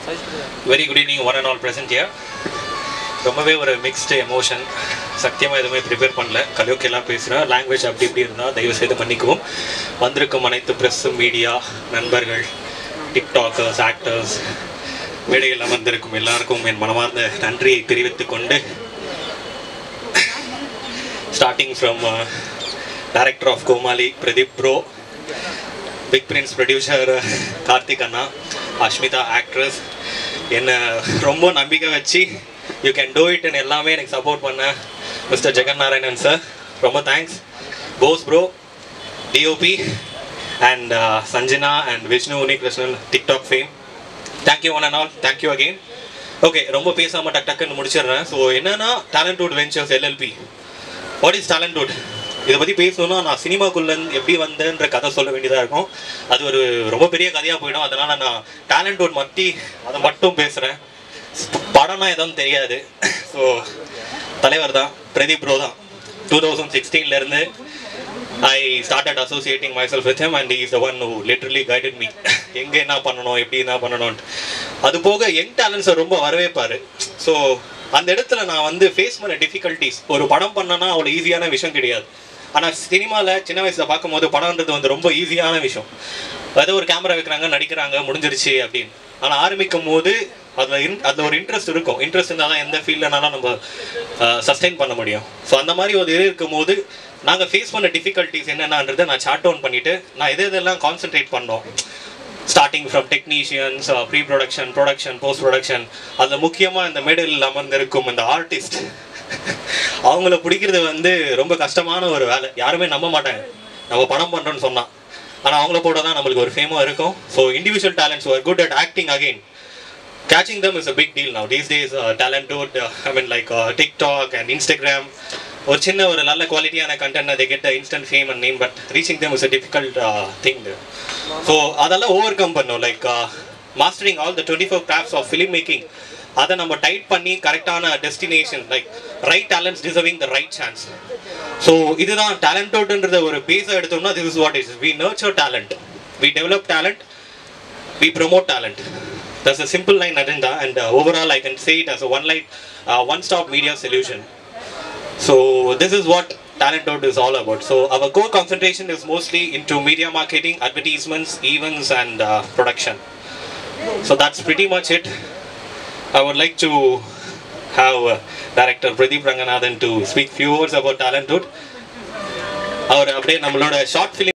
Very good evening one and all present year ரொம்பவே ஒரு mixed emotion சத்தியமாக எதுவுமே ப்ரிப்பேர் பண்ணல கலோக்கியெல்லாம் பேசுகிறேன் லாங்குவேஜ் அப்படி இப்படி இருந்தால் தயவு செய்து மன்னிக்கவும் வந்திருக்கும் அனைத்து ப்ரெஸ் மீடியா நண்பர்கள் டிக்டாக்கர்ஸ் ஆக்டர்ஸ் மேடையில் அமர்ந்திருக்கும் எல்லாருக்கும் என் மனமார்ந்த நன்றியை தெரிவித்துக் கொண்டு starting from director of Comali Pradeep bro big prince producer Karthik அண்ணா அஷ்மிதா ஆக்ட்ரஸ் என்னை ரொம்ப நம்பிக்கை வச்சு யூ கேன் டூ இட்னு எல்லாமே எனக்கு சப்போர்ட் பண்ண மிஸ்டர் ஜெகன் நாராயணன் சார் ரொம்ப thanks Bose bro DOP and Sanjana and Vishnu Unnikrishnan TikTok fame thank you one and all thank you again okay ரொம்ப பேசாமல் டக் டக்குன்னு முடிச்சிடுறேன் ஸோ என்னன்னா Talentwood ventures LLP what is Talentwood இதை பற்றி பேசணும்னா நான் சினிமாக்குள்ள எப்படி வந்தேன்ற கதை சொல்ல வேண்டியதாக இருக்கும் அது ஒரு ரொம்ப பெரிய கதையாக போயிடும் அதனால நான் டேலண்ட்வுட் மத்தி அதை மட்டும் பேசுகிறேன் படம்னா எதுவும் தெரியாது ஸோ தலைவர் தான் பிரதீப் ப்ரோ தான் டூ தௌசண்ட் சிக்ஸ்டீன்லேருந்து I started associating myself with him and is the one who literally guided me எங்கே என்ன பண்ணணும் எப்படி என்ன பண்ணணும்ட்டு அது போக யங் டேலண்ட்ஸை ரொம்ப வரவேற்பார் ஸோ அந்த இடத்துல நான் வந்து ஃபேஸ் பண்ண டிஃபிகல்ட்டிஸ் ஒரு படம் பண்ணனா அவ்வளோ ஈஸியான விஷயம் கிடையாது ஆனால் சினிமாவில் சின்ன வயசில் பார்க்கும்போது படம்ன்றது வந்து ரொம்ப ஈஸியான விஷயம் ஏதோ ஒரு கேமரா வைக்கிறாங்க நடிக்கிறாங்க முடிஞ்சிருச்சு அப்படின்னு ஆனால் ஆரம்பிக்கும் போது அதில் இன் அதில் ஒரு இன்ட்ரெஸ்ட் இருக்கும் இன்ட்ரெஸ்ட் இருந்தால் தான் எந்த ஃபீல்ட்லனாலும் நம்ம சஸ்டெயின் பண்ண முடியும் ஸோ அந்த மாதிரி ஒரு இது இருக்கும் போது நாங்கள் ஃபேஸ் பண்ண டிஃபிகல்ட்டிஸ் என்னென்னன்றதை நான் சார்ட் டவுன் பண்ணிவிட்டு நான் எது எதெல்லாம் கான்சென்ட்ரேட் பண்ணோம் starting from technicians pre production production post production அதில் முக்கியமாக இந்த மேடலில் அமர்ந்திருக்கும் இந்த ஆர்டிஸ்ட் அவங்கள பிடிக்கிறது வந்து ரொம்ப கஷ்டமான ஒரு வேலை யாருமே நம்ப மாட்டாங்க நம்ம படம் பண்ணுறோன்னு சொன்னால் ஆனால் அவங்கள போட தான் நம்மளுக்கு ஒரு ஃபேமாக இருக்கும் so individual talents are good at acting again catching them is a big deal now these days uh, talented uh, i mean like uh, tiktok and instagram ஒரு சின்ன ஒரு நல்ல குவாலிட்டியான content they get the instant fame and name but reaching them is a difficult uh, thing so அதெல்லாம் overcome பண்ணும் like mastering all the twenty four crafts of film making அதை நம்ம tight பண்ணி கரெக்டான destination like right talents deserving the right chance so இதுதான் டேலண்டோடுன்றத ஒரு பேஸாக எடுத்தோம்னா this is what is we nurture talent we develop talent we promote talent. That's a simple line agenda, and uh, overall, I can say it as a one line, uh, one stop media solution. So, this is what Talent is all about. So, our core concentration is mostly into media marketing, advertisements, events, and uh, production. So, that's pretty much it. I would like to have uh, director Pradeep Ranganathan to speak few words about Talent அவர் அப்படியே நம்மளோட short film